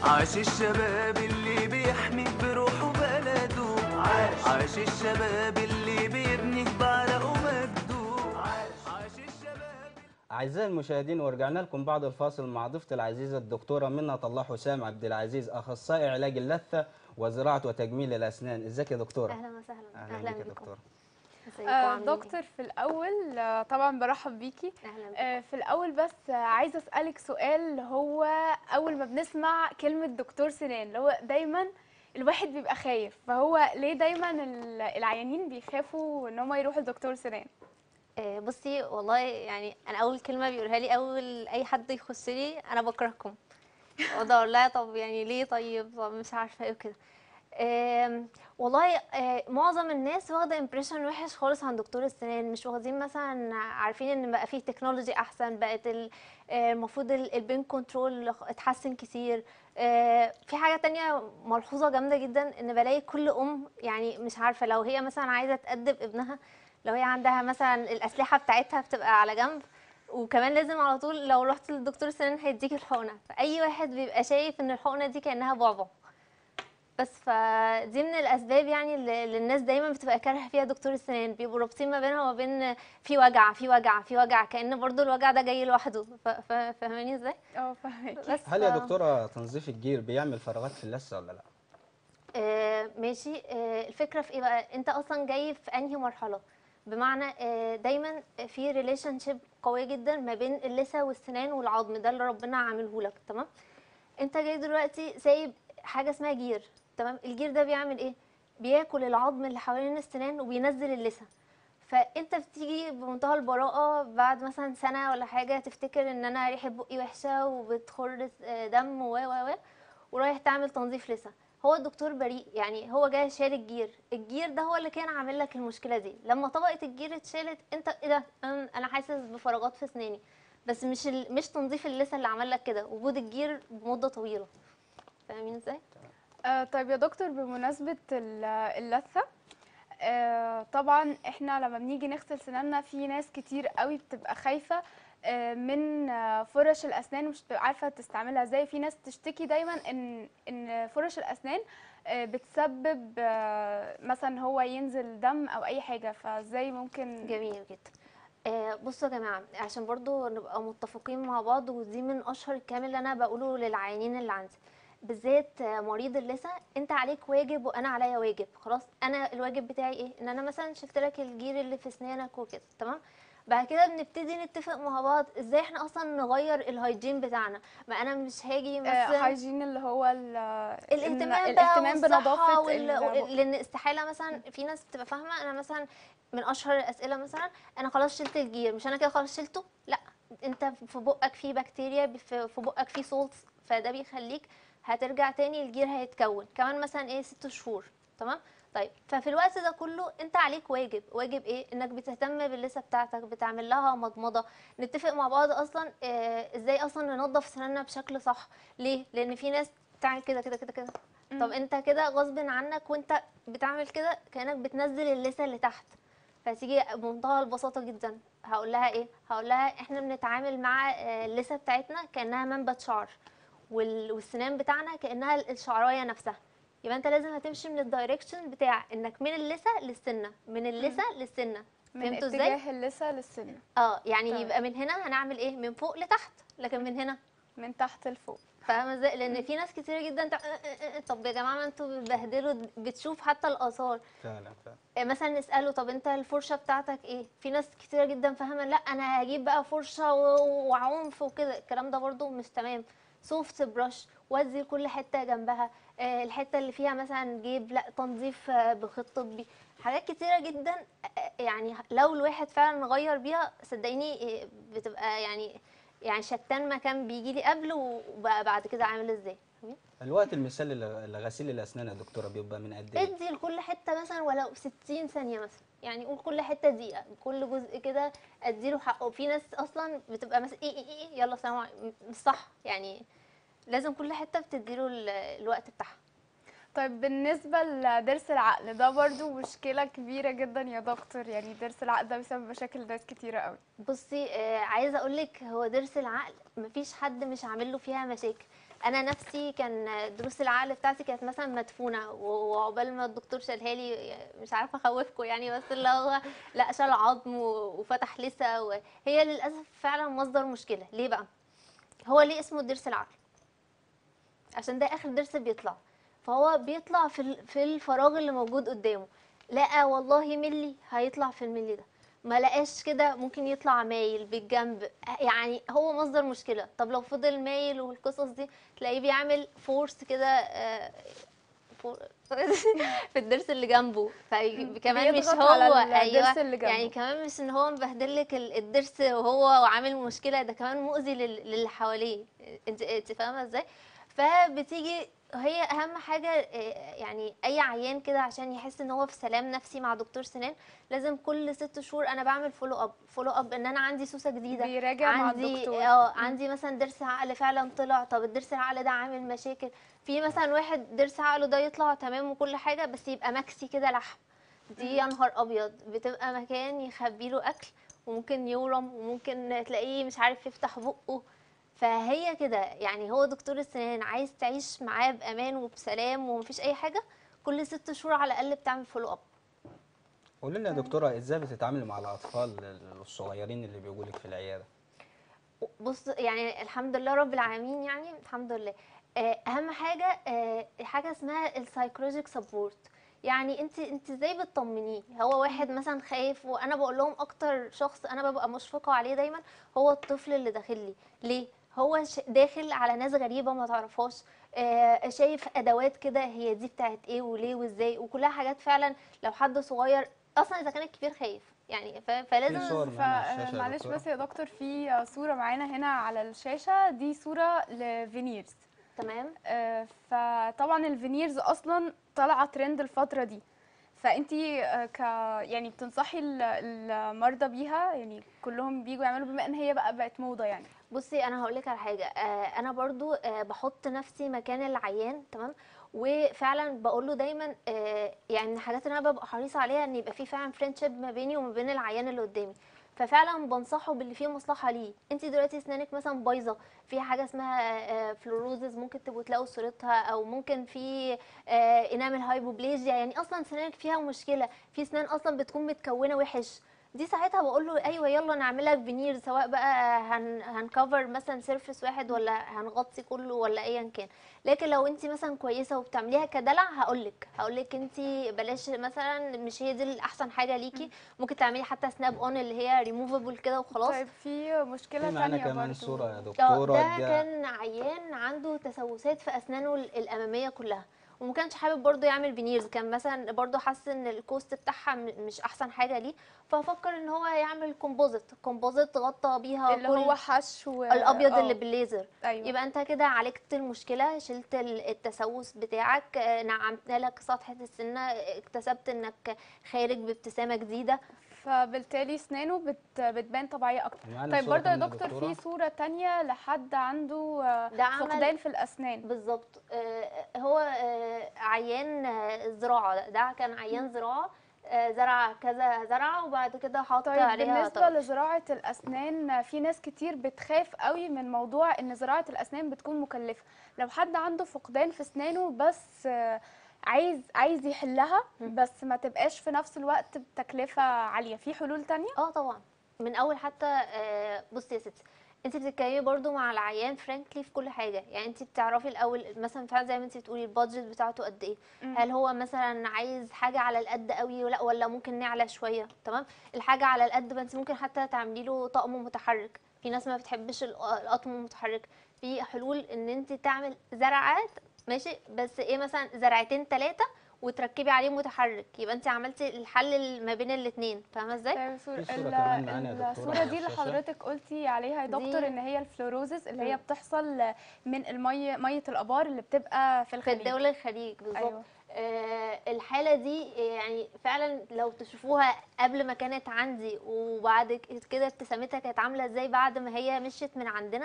عاش الشباب اللي بيحمي بروحه بلده عاش عاش الشباب اللي بيبني بعرقه ومجده عاش عاش الشباب أعزائي المشاهدين ورجعنا لكم بعد الفاصل مع ضيفتي العزيزة الدكتورة منة الله حسام عبد العزيز أخصائي علاج اللثة وزراعة وتجميل الأسنان ازيك يا دكتورة؟ اهلا وسهلا أهلا بك يا بكم دكتورة ازيكم آه، عاملين إيه؟ دكتور في الأول آه، طبعا برحب بيكي اهلا بك آه، في الأول بس آه، عايزة أسألك سؤال هو أول ما بنسمع كلمة دكتور سنان اللي هو دايما الواحد بيبقى خايف فهو ليه دايما ال- العيانين بيخافوا ان هم يروحوا لدكتور سنان آه، بصي والله يعني انا اول كلمه بيقولها لي اول اي حد يخش لي انا بكرهكم اقعد اقول لها طب يعني ليه طيب طب مش عارفه ايه وكده آم، والله آه، معظم الناس واخده امبريشن وحش خالص عن دكتور السنان مش واخدين مثلا عارفين ان بقى فيه تكنولوجي احسن بقت ال- آه، المفروض ال- البين كنترول اتحسن كتير آه، في حاجه تانية ملحوظه جامده جدا ان بلاقي كل ام يعني مش عارفه لو هي مثلا عايزه تأدب ابنها لو هي عندها مثلا الاسلحه بتاعتها بتبقى على جنب وكمان لازم على طول لو رحت للدكتور السنان هيديك الحقنه فاي واحد بيبقى شايف ان الحقنه دي كانها بعبع بس فدي من الاسباب يعني اللي اللي الناس دايما بتبقى كارهه فيها دكتور السنان بيبقوا رابطين ما بينها وما بين في وجع في وجع في وجع كأن برضو الوجع ده جاي لوحده ف- ف- فاهماني ازاي اه فاهمك بس هل يا ف- دكتورة تنظيف الجير بيعمل فراغات في اللثة ولا لا؟ آه ماشي آه الفكرة في ايه بقى انت اصلا جاي في انهي مرحلة بمعنى آه دايما في ريليشن شيب قوية جدا ما بين اللثة والسنان والعظم ده اللي ربنا عامله لك تمام انت جاي دلوقتي سايب حاجة اسمها جير تمام الجير ده بيعمل ايه بياكل العظم اللي حوالين السنان وبينزل اللثة فانت بتيجي بمنتهى البراءة بعد مثلا سنة ولا حاجة تفتكر ان انا ريحة بقي وحشة وبتخر آه، دم و و و ورايح تعمل تنظيف لثة هو الدكتور بريء يعني هو جاي شال الجير الجير ده هو اللي كان عامل لك المشكله دي لما طبقه الجير اتشالت انت ايه ده انا أنا حاسس بفراغات في اسناني بس مش ال... مش تنظيف اللثه اللي عمل لك كده وجود الجير بمده طويله فاهمين ازاي آه، طيب يا دكتور بمناسبة ال- اللثة آه، طبعا احنا لما بنيجي نغسل سناننا في ناس كتير قوي بتبقى خايفة آه، من آه، فرش الأسنان مش بتبقى عارفة تستعملها ازاي في ناس تشتكي دايما ان ان فرش الأسنان آه، بتسبب آه، مثلا هو ينزل دم او اي حاجة فازاي ممكن جميل جدا آه بصوا يا جماعه عشان برضو نبقى متفقين مع بعض ودي من اشهر الكلام اللي انا بقوله للعيانين اللي عندي بالذات آه، مريض اللثه انت عليك واجب وانا عليا واجب خلاص انا الواجب بتاعي ايه ان انا مثلا شلت لك الجير اللي في اسنانك وكده تمام بعد كده بنبتدي نتفق مع بعض ازاي احنا اصلا نغير الهيجين بتاعنا ما انا مش هاجي آه، مثلا هايجين اللي هو ال- الاهتمام ال- بقى الاهتمام والصحة بنظافة وال... ال- لان استحاله مثلا في ناس بتبقى فاهمه انا مثلا من اشهر الاسئله مثلا انا خلاص شلت الجير مش انا كده خلاص شلته لا انت في بقك فيه بكتيريا في في بقك فيه سولتس فده بيخليك هترجع تاني الجير هيتكون كمان مثلا ايه ست شهور تمام طيب ففي الوقت ده كله انت عليك واجب واجب ايه انك بتهتم باللثه بتاعتك بتعمل لها مضمضه نتفق مع بعض اصلا اه ازاي اصلا ننظف سناننا بشكل صح ليه لان في ناس تعمل كده كده كده كده طب انت كده غصب عنك وانت بتعمل كده كانك بتنزل اللثه اللي تحت فتيجي بمنتهى البساطه جدا هقول لها ايه هقول لها احنا بنتعامل مع آه، اللثه بتاعتنا كانها منبت شعر وال- والسنان بتاعنا كانها الشعرايه نفسها يبقى انت لازم هتمشي من الدايركشن بتاع انك من اللثه للسنه من اللثه للسنه من فهمتوا ازاي اتجاه اللثة للسن اه يعني طيب. يبقى من هنا هنعمل ايه من فوق لتحت لكن من هنا من تحت لفوق فاهمه ازاي لان في ناس كتير جدا تع... اه اه اه طب يا جماعه ما انتوا بتبهدلوا بتشوف حتى الاثار فعلا فعلا اه مثلا نساله طب انت الفرشه بتاعتك ايه في ناس كتير جدا فاهمه لا انا هجيب بقى فرشه و- وعنف وكده الكلام ده برضو مش تمام سوفت برش وزي كل حته جنبها آه، الحته اللي فيها مثلا جيب لا تنظيف آه، بخيط طبي حاجات كتيره جدا آه، يعني لو الواحد فعلا غير بيها صدقيني آه، بتبقى يعني يعني شتان ما كان بيجي لي قبل وبقى بعد كده عامل ازاي فاهمين؟ الوقت المثالي ل- لغسيل الأسنان يا دكتورة بيبقى من قد إيه؟ ادي لكل حته مثلا ولو 60 ثانيه مثلا يعني قول كل حته دقيقه كل جزء كده اديله حقه في ناس اصلا بتبقى مثلا ايه ايه ايه يلا سلام عليكم مش صح يعني لازم كل حته بتديله ال- الوقت بتاعها طيب بالنسبة لضرس العقل ده برضو مشكلة كبيرة جدا يا دكتور يعني ضرس العقل ده بسبب مشاكل ناس كتيرة قوي بصي آه عايزه اقول لك هو ضرس العقل مفيش حد مش عامل له فيها مشاكل انا نفسي كان دروس العقل بتاعتي كانت مثلا مدفونه و- وعقبال ما الدكتور شالها لي مش عارفه اخوفكم يعني بس اللي هو لا شال عظم و- وفتح لسه وهي للاسف فعلا مصدر مشكله ليه بقى هو ليه اسمه ضرس العقل عشان ده اخر ضرس بيطلع فهو بيطلع في ال- في الفراغ اللي موجود قدامه لقى والله ملي هيطلع في الملي ده ما لقاش كده ممكن يطلع مايل بالجنب يعني هو مصدر مشكله طب لو فضل مايل والقصص دي تلاقيه بيعمل فورس كده آه، فور- في الضرس اللي جنبه فكمان مش بيضغط هو على الضرس ايوه اللي جنبه. يعني كمان مش ان هو مبهدلك ال- الضرس وهو وعامل مشكله ده كمان مؤذي لل- للي حواليه انت انت فاهمه ازاي فبتيجي هي اهم حاجه آه، يعني اي عيان كده عشان يحس ان هو في سلام نفسي مع دكتور سنان لازم كل ست شهور انا بعمل فولو اب فولو اب ان انا عندي سوسه جديده بيراجع مع عندي الدكتور اه عندي مثلا ضرس عقل فعلا طلع طب الضرس العقل ده عامل مشاكل في مثلا واحد ضرس عقله ده يطلع تمام وكل حاجه بس يبقى مكسي كده لحم دي يا نهار ابيض بتبقى مكان يخبي له اكل وممكن يورم وممكن تلاقيه مش عارف يفتح بقه فهي كده يعني هو دكتور السنان عايز تعيش معاه بامان وبسلام ومفيش اي حاجه كل ست شهور على الاقل بتعمل فولو اب قولي لنا يا دكتوره ازاي بتتعاملي مع الاطفال الصغيرين اللي بيجوا لك في العياده بص يعني الحمد لله رب العالمين يعني الحمد لله آه، اهم حاجه آه، حاجه اسمها السايكولوجيك سبورت يعني انت انت ازاي بتطمنيه هو واحد مثلا خايف وانا بقول لهم اكتر شخص انا ببقى مشفقه عليه دايما هو الطفل اللي داخل لي ليه هو ش- داخل على ناس غريبه ما تعرفهاش آه، شايف ادوات كده هي دي بتاعت ايه وليه وازاي وكلها حاجات فعلا لو حد صغير اصلا اذا كان الكبير خايف يعني ف- فلازم في صور معانا على الشاشة يا فمعلش دكتورة. بس يا دكتور في صورة معانا هنا على الشاشة دي صورة لفينيرز تمام آه، فطبعا الفينيرز اصلا طالعه ترند الفتره دي فانتي آه، ك يعني بتنصحي ال- المرضى بيها يعني كلهم بيجوا يعملوا بما ان هي بقى بقت موضه يعني بصي انا هقول لك على حاجه آه، انا برضو آه، بحط نفسي مكان العيان تمام وفعلا بقول له دايما آه، يعني من الحاجات اللي انا ببقى حريصه عليها ان يبقى في فعلا فريندشيب ما بيني وما بين العيان اللي قدامي ففعلا بنصحه باللي فيه مصلحه ليه انت دلوقتي اسنانك مثلا بايظه في حاجه اسمها فلوروزز ممكن تبقوا تلاقوا صورتها او ممكن في انامل هايبوبليجيا يعني اصلا سنانك فيها مشكله في اسنان اصلا بتكون متكونه وحش دي ساعتها بقول له ايوه يلا نعملها فينير سواء بقى هن هنكفر مثلا سيرفيس واحد ولا هنغطي كله ولا ايا كان لكن لو انت مثلا كويسه وبتعمليها كدلع هقول لك هقول لك انت بلاش مثلا مش هي دي الاحسن حاجه ليكي ممكن تعملي حتى سناب اون اللي هي ريموفبل كده وخلاص طيب في مشكله في معانا ثانيه كمان برضو صوره يا اه دكتوره ده ده كان عيان عنده تسوسات في اسنانه ال- الاماميه كلها وما كانش حابب برضه يعمل فينيرز كان مثلا برضه حس ان الكوست بتاعها م- مش احسن حاجه ليه ففكر ان هو يعمل كومبوزيت كومبوزيت غطى بيها اللي كل هو حش و... الابيض آه، اللي بالليزر ايوه يبقى انت كده عالجت المشكله شلت ال- التسوس بتاعك آه، نعمت لك سطحه السنه اكتسبت انك خارج بابتسامه جديده فبالتالي اسنانه بت... بتبان طبيعيه اكتر معانا طيب صورة برضه يا كمان دكتور دكتورة. في صوره تانية لحد عنده آه، ده عمل فقدان في الاسنان بالظبط آه، هو آه، عيان آه، زراعه ده- ده كان عيان زراعه آه، زرع كذا زرعه وبعد كده حط طيب عليها بالنسبة طرف. لزراعة الأسنان في ناس كتير بتخاف قوي من موضوع إن زراعة الأسنان بتكون مكلفة لو حد عنده فقدان في أسنانه بس آه، عايز عايز يحلها بس ما تبقاش في نفس الوقت بتكلفة عالية في حلول تانية اه طبعا من اول حتى آه، بصي يا ستي انت بتتكلمي برضو مع العيان فرانكلي في كل حاجه يعني انت بتعرفي الاول مثلا فعلا زي ما انت بتقولي البادجت بتاعته قد ايه مم. هل هو مثلا عايز حاجه على القد قوي ولا ولا ممكن نعلى شويه تمام الحاجه على القد ما انت ممكن حتى تعملي له طقم متحرك في ناس ما بتحبش الق- القطم المتحرك في حلول ان انت تعمل زرعات ماشي بس ايه مثلا زرعتين ثلاثه وتركبي عليه متحرك يبقى انت عملتي الحل ما بين الاثنين فاهمه ازاي طيب صور- في صورة ال- كمان معانا يا دكتورة الصورة على دي اللي الشاشة. حضرتك قلتي عليها يا دكتور دي- إن هي الفلوروزس اللي هي مم. بتحصل من المية مية الآبار اللي بتبقى في في الخليج الدولة الخليج بالظبط أيوة. آه الحالة دي يعني فعلا لو تشوفوها قبل ما كانت عندي وبعد ك- كده ابتسامتها كانت عاملة ازاي بعد ما هي مشيت من عندنا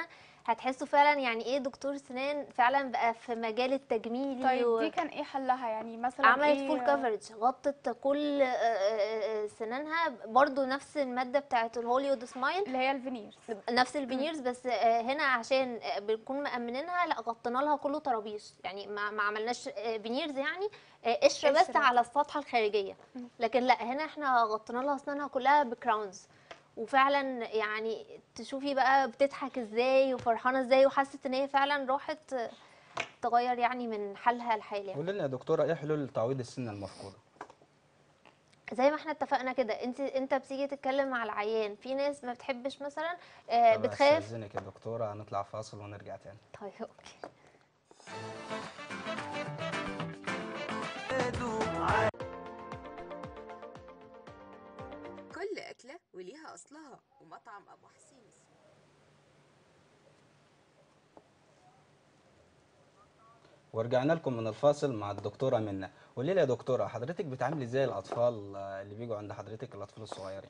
هتحسوا فعلا يعني ايه دكتور سنان فعلا بقى في مجال التجميلي طيب و- دي كان ايه حلها يعني مثلا عملت إيه فول كفرج غطت كل آه، آه، آه، سنانها برضو نفس المادة بتاعت الهوليود سمايل اللي هي الفينيرز نفس الفينيرز بس آه، هنا عشان آه، بنكون مأمنينها لا غطينا لها كله طرابيش يعني ما, ما عملناش آه، فينيرز يعني آه، قشرة بس قشرة. على السطحة الخارجية لكن لا هنا احنا غطينا لها اسنانها كلها بكراونز وفعلا يعني تشوفي بقى بتضحك ازاي وفرحانة ازاي وحست ان هي فعلا راحت آه، تغير يعني من حالها الحالي يعني. قول لنا يا دكتوره ايه حلول تعويض السن المفقوده زي ما احنا اتفقنا كده انت انت بتيجي تتكلم مع العيان في ناس ما بتحبش مثلا آه، طب بتخاف استاذنك يا دكتوره هنطلع فاصل ونرجع تاني طيب اوكي كل أكلة وليها أصلها ومطعم أبو حسين ورجعنا لكم من الفاصل مع الدكتوره منى قولي لي يا دكتوره حضرتك بتعاملي ازاي الاطفال آه، اللي بيجوا عند حضرتك الاطفال الصغيرين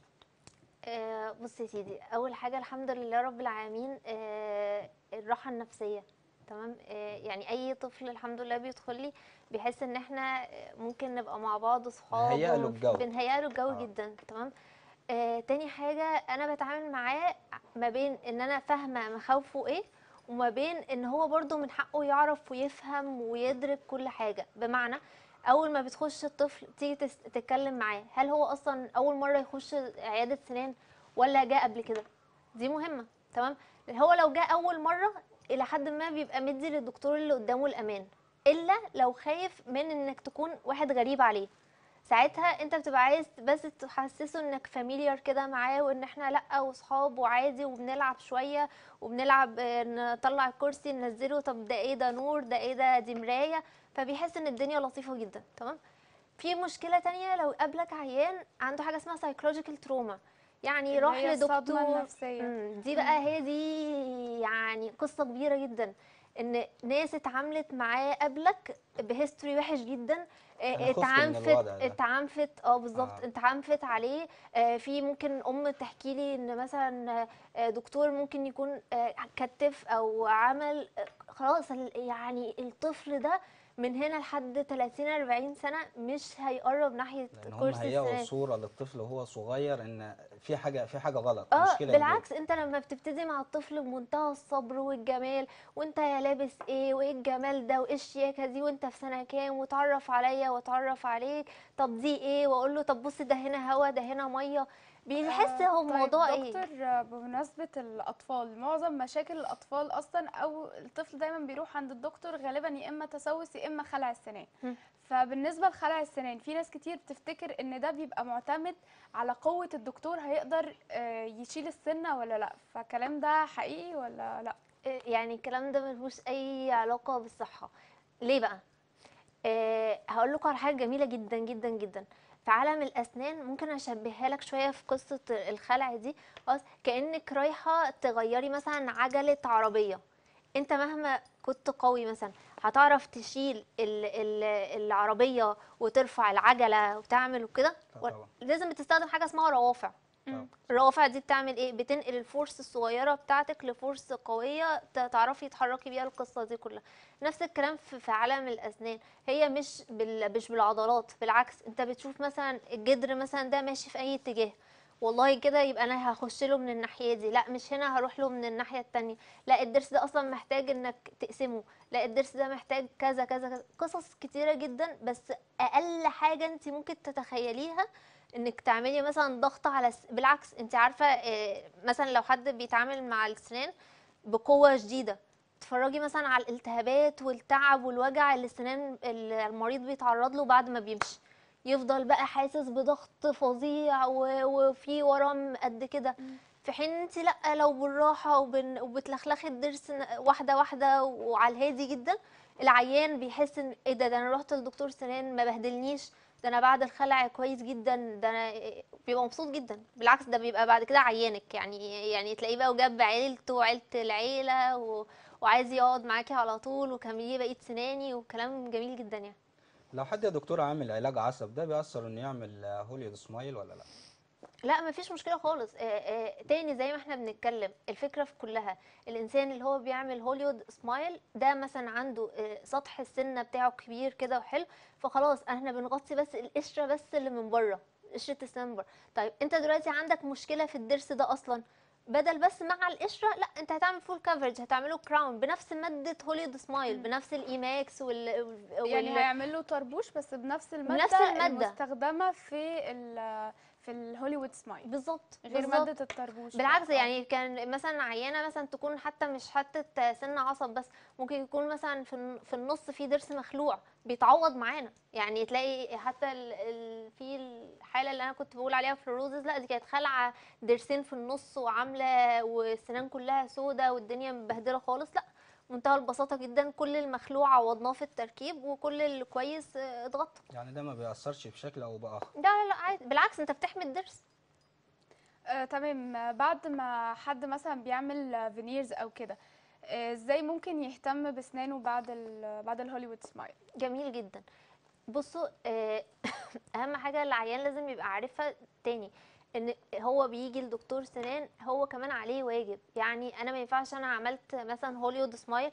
آه، بص يا سيدي اول حاجه الحمد لله رب العالمين آه، الراحه النفسيه تمام آه، يعني اي طفل الحمد لله بيدخل لي بيحس ان احنا آه، ممكن نبقى مع بعض صحاب بنهيأ له ومف- الجو. بنهيأ له الجو آه. جدا تمام آه، تاني حاجه انا بتعامل معاه ما بين ان انا فاهمه مخاوفه ايه وما بين ان هو برضو من حقه يعرف ويفهم ويدرك كل حاجه بمعنى اول ما بتخش الطفل تيجي تس- تتكلم معاه هل هو اصلا اول مره يخش عياده سنان ولا جاء قبل كده دي مهمه تمام هو لو جاء اول مره الى حد ما بيبقى مدي للدكتور اللي قدامه الامان الا لو خايف من انك تكون واحد غريب عليه ساعتها انت بتبقى عايز بس تحسسه انك فاميليار كده معاه وان احنا لا وصحاب وعادي وبنلعب شويه وبنلعب آه، نطلع الكرسي ننزله طب ده ايه ده نور ده ايه ده دي مرايه فبيحس ان الدنيا لطيفه جدا تمام في مشكله تانية لو قابلك عيان عنده حاجه اسمها سايكولوجيكال تروما يعني اللي راح هي الصدمة لدكتور النفسية. مم، دي بقى هي دي يعني قصه كبيره جدا ان ناس اتعاملت معاه قبلك بهيستوري وحش جدا آه، أنا خفت من اتعنفت الوضع ده. اتعنفت اه بالظبط آه. اتعنفت عليه آه، في ممكن ام تحكي لي ان مثلا آه، دكتور ممكن يكون آه، كتف او عمل آه، خلاص ال- يعني الطفل ده من هنا لحد 30 40 سنه مش هيقرب ناحيه لان هم كرسي هيئوا السنان صوره للطفل وهو صغير ان في حاجه في حاجه غلط اه مشكله كبيرة. بالعكس انت لما بتبتدي مع الطفل بمنتهى الصبر والجمال وانت يا لابس ايه وايه الجمال ده وايه الشياكه دي وانت في سنه كام وتعرف عليا واتعرف عليك طب دي ايه واقول له طب بص ده هنا هوا ده هنا ميه بيحس آه، هو طيب الموضوع ايه دكتور آه، بمناسبة الأطفال معظم مشاكل الأطفال أصلا أو الطفل دايما بيروح عند الدكتور غالبا يا إما تسوس يا إما خلع السنان مم. فبالنسبة لخلع السنان في ناس كتير بتفتكر إن ده بيبقى معتمد على قوة الدكتور هيقدر آه، يشيل السنة ولا لأ فالكلام ده حقيقي ولا لأ يعني الكلام ده ملهوش اي علاقه بالصحه ليه بقى أه هقول لكم على حاجه جميله جدا جدا جدا في عالم الاسنان ممكن اشبهها لك شويه في قصه الخلع دي خلاص كانك رايحه تغيري مثلا عجله عربيه انت مهما كنت قوي مثلا هتعرف تشيل ال ال العربيه وترفع العجله وتعمل وكده لا و- طبعا. لازم بتستخدم حاجه اسمها روافع طبعا. الروافع دي بتعمل ايه بتنقل الفورس الصغيره بتاعتك لفورس قويه ت- تعرفي تحركي بيها القصه دي كلها نفس الكلام في في عالم الاسنان هي مش بال مش بالعضلات بالعكس انت بتشوف مثلا الجدر مثلا ده ماشي في اي اتجاه والله كده يبقى انا هخش له من الناحيه دي لا مش هنا هروح له من الناحيه التانية لا الضرس ده اصلا محتاج انك تقسمه لا الضرس ده محتاج كذا كذا كذا قصص كتيره جدا بس اقل حاجه انت ممكن تتخيليها انك تعملي مثلا ضغط على الس... بالعكس انت عارفه آه، مثلا لو حد بيتعامل مع السنان بقوه شديده تتفرجي مثلا على الالتهابات والتعب والوجع اللي السنان المريض بيتعرض له بعد ما بيمشي يفضل بقى حاسس بضغط فظيع و- وفي ورم قد كده في حين انت لا لو بالراحه وبن... وبتلخلخي الضرس ن- واحده واحده وعلى الهادي جدا العيان بيحس ان ايه ده ده انا رحت لدكتور سنان ما بهدلنيش ده انا بعد الخلع كويس جدا ده انا بيبقى مبسوط جدا بالعكس ده بيبقى بعد كده عيانك يعني يعني تلاقيه بقى وجاب عيلته وعيله العيله و... وعايز يقعد معاكي على طول وكملي بقيه سناني وكلام جميل جدا يعني لو حد يا دكتور عامل علاج عصب ده بيأثر انه يعمل آه، هوليود سمايل ولا لا لا مفيش مشكله خالص آه، آه، تاني زي ما احنا بنتكلم الفكره في كلها الانسان اللي هو بيعمل هوليوود سمايل ده مثلا عنده آه، سطح السنه بتاعه كبير كده وحلو فخلاص احنا بنغطي بس القشره بس اللي من بره قشره السنان من بره طيب انت دلوقتي عندك مشكله في الضرس ده اصلا بدل بس مع القشره لا انت هتعمل فول كفرج هتعمله كراون بنفس ماده هوليوود سمايل بنفس الايماكس وال, وال... يعني هيعمل له طربوش بس بنفس الماده بنفس المادة. المستخدمه في ال في الهوليوود سمايل بالظبط غير بالظبط. ماده الطربوش بالعكس آه. يعني كان مثلا عيانه مثلا تكون حتى مش حته سن عصب بس ممكن يكون مثلا في الن- في النص في ضرس مخلوع بيتعوض معانا يعني تلاقي حتى ال ال في الحاله اللي انا كنت بقول عليها فلوروزز لا دي كانت خلعه ضرسين في النص وعامله والسنان كلها سودة والدنيا مبهدله خالص لا منتهى البساطه جدا كل المخلوع عوضناه في التركيب وكل الكويس آه، اتغطى يعني ده ما بيأثرش بشكل او باخر لا لا لا عادي بالعكس انت بتحمي الضرس آه، تمام آه، بعد ما حد مثلا بيعمل فينيرز او كده آه، ازاي ممكن يهتم بسنانه بعد ال بعد الهوليوود سمايل جميل جدا بصوا آه، اهم حاجه العيان لازم يبقى عارفها تاني ان هو بيجي لدكتور سنان هو كمان عليه واجب يعني انا ما ينفعش انا عملت مثلا هوليوود سمايل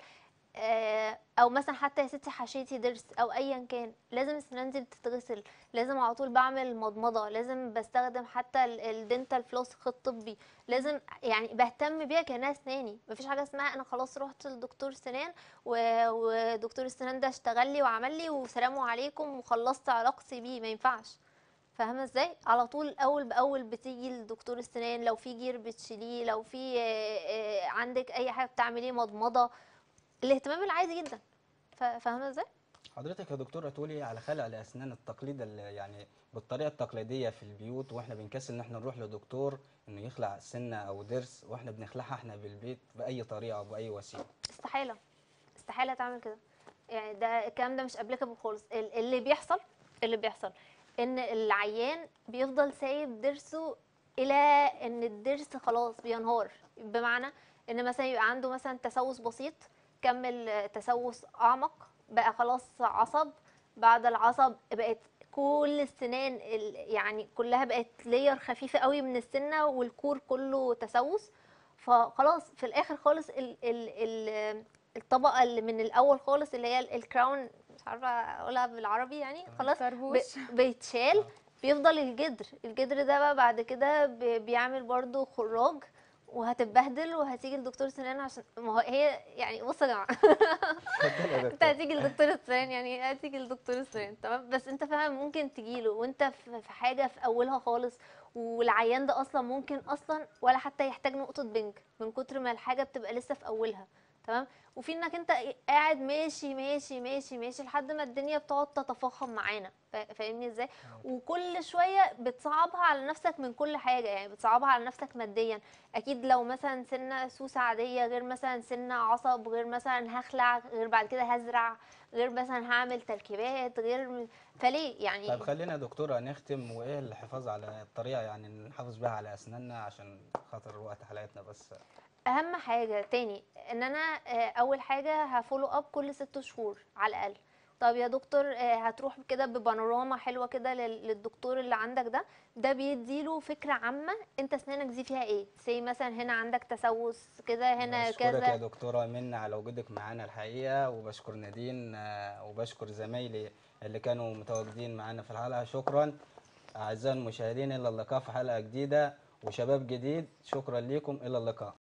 آه، او مثلا حتى يا ستي حشيتي ضرس او ايا كان لازم السنان دي بتتغسل لازم على طول بعمل مضمضه لازم بستخدم حتى ال- الدنتال فلوس الطبي لازم يعني بهتم بيها كانها اسناني مفيش حاجه اسمها انا خلاص رحت لدكتور سنان و- ودكتور السنان ده اشتغل لي وعمل لي وسلام عليكم وخلصت علاقتي بيه ما ينفعش فاهمه ازاي على طول اول باول بتيجي لدكتور السنان لو في جير بتشيليه لو في آه، آه، عندك اي حاجه بتعمليه مضمضه الاهتمام العادي جدا فا- فاهمه ازاي حضرتك يا دكتورة تقولي على خلع الأسنان التقليد اللي يعني بالطريقة التقليدية في البيوت واحنا بنكسل ان احنا نروح لدكتور انه يخلع سنة او ضرس واحنا بنخلعها احنا بالبيت بأي طريقة او بأي وسيلة استحاله استحاله تعمل كده يعني ده الكلام ده مش ابليكابل خالص ال- اللي بيحصل اللي بيحصل ان العيان بيفضل سايب ضرسه الى ان الضرس خلاص بينهار بمعنى ان مثلا يبقى عنده مثلا تسوس بسيط كمل آه، تسوس اعمق بقى خلاص عصب بعد العصب بقت كل السنان ال- يعني كلها بقت لير خفيفه قوي من السنه والكور كله تسوس فخلاص في الاخر خالص ال ال ال الطبقه اللي من الاول خالص اللي هي ال- الكراون مش عارفه اقولها بالعربي يعني خلاص ب- طربوش. بيتشال بيفضل الجدر الجدر ده بقى بعد كده بي- بيعمل برضو خراج وهتتبهدل وهتيجي لدكتور سنان عشان ما هو هي يعني بصوا يا جماعه اتفضل يا انت دكتور هتيجي لدكتور السنان يعني هتيجي لدكتور السنان تمام بس انت فاهم ممكن تجيله وانت في في حاجه في اولها خالص والعيان ده اصلا ممكن اصلا ولا حتى يحتاج نقطه بنج من كتر ما الحاجه بتبقى لسه في اولها تمام وفي انك انت قاعد ماشي ماشي ماشي ماشي لحد ما الدنيا بتقعد تتفاقم معانا فا- فاهمني ازاي وكل شويه بتصعبها على نفسك من كل حاجه يعني بتصعبها على نفسك ماديا اكيد لو مثلا سنه سوسه عاديه غير مثلا سنه عصب غير مثلا هخلع غير بعد كده هزرع غير مثلا هعمل تركيبات غير فليه يعني طيب خلينا يا دكتورة نختم وايه الحفاظ على الطريقة يعني نحافظ بيها على أسناننا عشان خاطر وقت حلقتنا بس اهم حاجه تاني ان انا آه، اول حاجه هفولو اب كل ست شهور على الاقل طب يا دكتور آه، هتروح كده ببانوراما حلوه كده لل- للدكتور اللي عندك ده ده بيديله فكره عامه انت اسنانك دي فيها ايه زي مثلا هنا عندك تسوس كده هنا بشكرك يا كذا دكتورة منى على وجودك معانا الحقيقة وبشكر نادين آه، وبشكر زمايلي اللي كانوا متواجدين معانا في الحلقة شكرا أعزائي المشاهدين إلى اللقاء في حلقة جديدة وشباب جديد شكرا لكم إلى اللقاء